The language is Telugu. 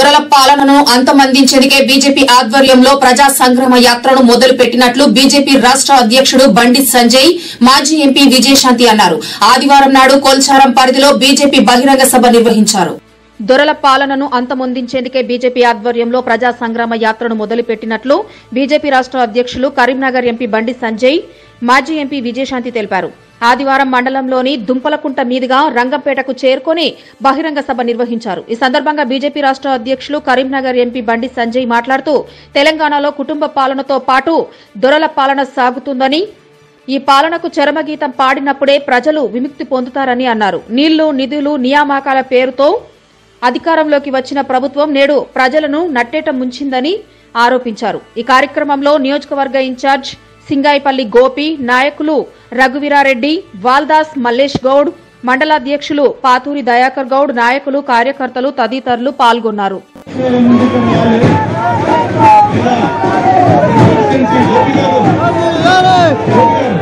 దొరల పాలనను అంతమందించేందుకే బీజేపీ ఆధ్వర్యంలో ప్రజా సంగ్రామ యాత్రను మొదలు పెట్టినట్లు బీజేపీ రాష్ట అధ్యకుడు బండి సంజయ్ మాజీ ఎంపీ విజయశాంతి అన్నారు ఆదివారం నాడు కోల్చారం పరిధిలో బీజేపీ బహిరంగ సభ నిర్వహించారు దొరల పాలనను అంతమొందించేందుకే బీజేపీ ఆధ్వర్యంలో ప్రజా సంగ్రామ యాత్రను మొదలుపెట్టినట్లు బీజేపీ రాష్ట అధ్యకులు కరీంనగర్ ఎంపీ బండి సంజయ్ మాజీ ఎంపీ విజయశాంతి తెలిపారు ఆదివారం మండలంలోని దుంపలకుంట మీదుగా రంగంపేటకు చేరుకొని బహిరంగ సభ నిర్వహించారు ఈ సందర్భంగా బీజేపీ రాష్ట అధ్యకులు కరీంనగర్ ఎంపీ బండి సంజయ్ మాట్లాడుతూ తెలంగాణలో కుటుంబ పాలనతో పాటు దొరల పాలన సాగుతుందని ఈ పాలనకు చరమగీతం పాడినప్పుడే ప్రజలు విముక్తి పొందుతారని అన్నారు నీళ్లు నిధులు నియామకాల పేరుతో అధికారంలోకి వచ్చిన ప్రభుత్వం నేడు ప్రజలను నట్టేట ముంచిందని ఆరోపించారు ఈ కార్యక్రమంలో నియోజకవర్గ ఇన్ఛార్జ్ సింగాయిపల్లి గోపి నాయకులు రఘువీరారెడ్డి వాల్దాస్ మల్లేష్ గౌడ్ మండలాధ్యక్షులు పాతూరి దయాకర్ గౌడ్ నాయకులు కార్యకర్తలు తదితరులు పాల్గొన్నారు ¡Dale!